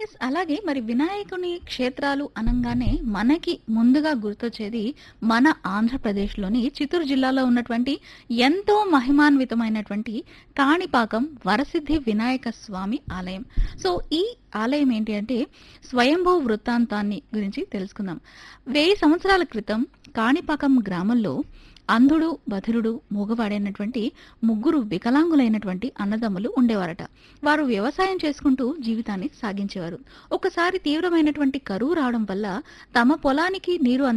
yes అలాగే మరి వినాయకుని క్షేత్రాలు అనంగానే మనకి ముందుగా గుర్తొచ్చేది మన ఆంధ్రప్రదేశ్లోని చిత్తూరు జిల్లాలో ఉన్నటువంటి ఎంతో మహిమాన్వితమైనటువంటి కాణిపాకం వరసిద్ధి వినాయక స్వామి ఆలయం సో ఈ ఆలయం ఏంటి అంటే స్వయంభూ వృత్తాంతాన్ని గురించి తెలుసుకుందాం వెయ్యి సంవత్సరాల క్రితం కాణిపాకం గ్రామంలో అంధుడు బధిరుడు మూగవాడైనటువంటి ముగ్గురు వికలాంగులైనటువంటి అన్నదమ్ములు ఉండేవారట వారు వ్యవసాయం చేసుకుంటూ జీవితాన్ని సాగించేవారు ఒకసారి తీవ్రమైనటువంటి కరువు రావడం వల్ల తమ పొలానికి నీరు